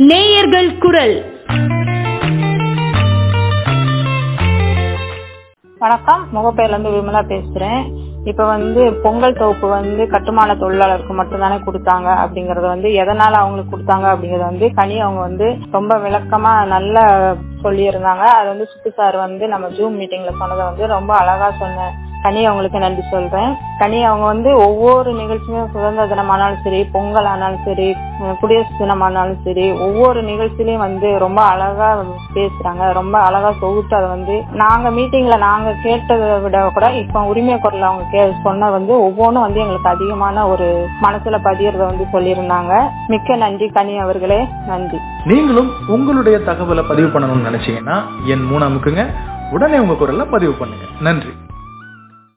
நேயர்கள் குரல் வணக்கம் முகப்பேர்ல இருந்து விமலா பேசுறேன் இப்ப வந்து பொங்கல் தொகுப்பு வந்து கட்டுமான தொழிலாளருக்கு மட்டும்தானே கொடுத்தாங்க அப்படிங்கறது வந்து எதனால அவங்களுக்கு கொடுத்தாங்க அப்படிங்கறது வந்து கனி அவங்க வந்து ரொம்ப விளக்கமா நல்லா சொல்லியிருந்தாங்க அது வந்து சுத்து சார் வந்து நம்ம ஜூம் மீட்டிங்ல சொன்னதை வந்து ரொம்ப அழகா சொன்ன கனி அவங்களுக்கு நன்றி சொல்றேன் கனி அவங்க வந்து ஒவ்வொரு நிகழ்ச்சியுமே சுதந்திர தினம் ஆனாலும் சரி பொங்கல் ஆனாலும் சரி உம் குடியரசு தினம் ஆனாலும் சரி ஒவ்வொரு நிகழ்ச்சியிலயும் வந்து ரொம்ப அழகா பேசுறாங்க ரொம்ப அழகா தொகுத்து அதை வந்து நாங்க மீட்டிங்ல நாங்க கேட்டதை விட கூட இப்ப உரிமை குரல் அவங்க கே சொன்ன வந்து ஒவ்வொன்றும் வந்து எங்களுக்கு அதிகமான ஒரு மனசுல பதியறத வந்து சொல்லியிருந்தாங்க மிக்க நன்றி கனி அவர்களே நன்றி நீங்களும் உங்களுடைய தகவலை பதிவு பண்ணணும்னு நினைச்சீங்கன்னா என் மூணு அமுக்குங்க உடனே உங்க குரல்ல பதிவு பண்ணுங்க நன்றி